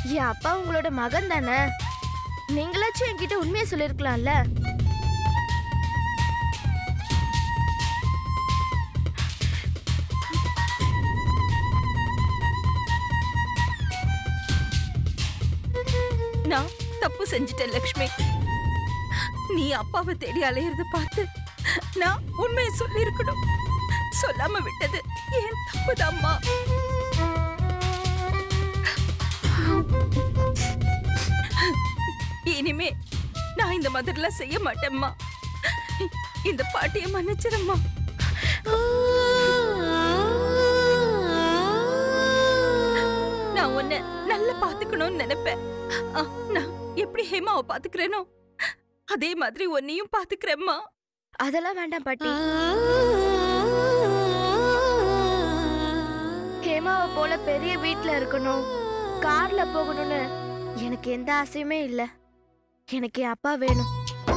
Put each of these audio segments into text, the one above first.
என் அப்பா உங்களோட மகன் தானே நீங்களாச்சும் என்கிட்ட உண்மையை சொல்லிருக்கலாம்ல நான் தப்பு செஞ்சிட்டேன் லக்ஷ்மி நீ அப்பாவை தேடி அலையறத பார்த்து நான் உண்மையை சொல்லியிருக்கணும் சொல்லாம விட்டது ஏன் தப்புதாம்மா இனிமே நான் இந்த மாதிரிலாம் செய்ய மாட்டேம்மா இந்த பாட்டியை மன்னிச்சிடம்மா நான் உன்னை நல்லா பாத்துக்கணும்னு நினைப்பேன் ஆ, நான் எப்படி ஹேமாவை பாத்துக்கிறேனோ அதே மாதிரி உன்னையும் பாத்துக்கிறேம்மா அதெல்லாம் வேண்டாம் பாட்டி ஹேமாவை போல பெரிய வீட்ல இருக்கணும் கார்ல போகணும்னு எனக்கு எந்த ஆசையுமே இல்ல எனக்கு என் அப்பா வேணும்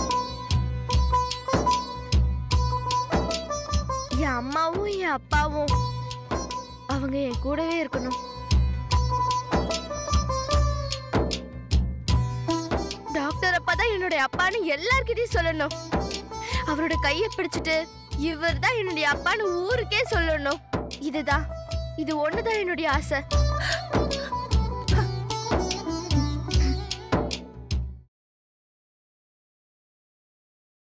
என் அம்மாவும் என் அப்பாவும் அவங்க என் கூடவே இருக்கணும் டாக்டர் அப்பா தான் என்னுடைய அப்பான்னு எல்லார்கிட்டயும் சொல்லணும் அவரோட கையை பிடிச்சிட்டு இவர் தான் என்னுடைய அப்பான்னு ஊருக்கே சொல்லணும் இதுதான் இது ஒண்ணுதான் என்னுடைய ஆசை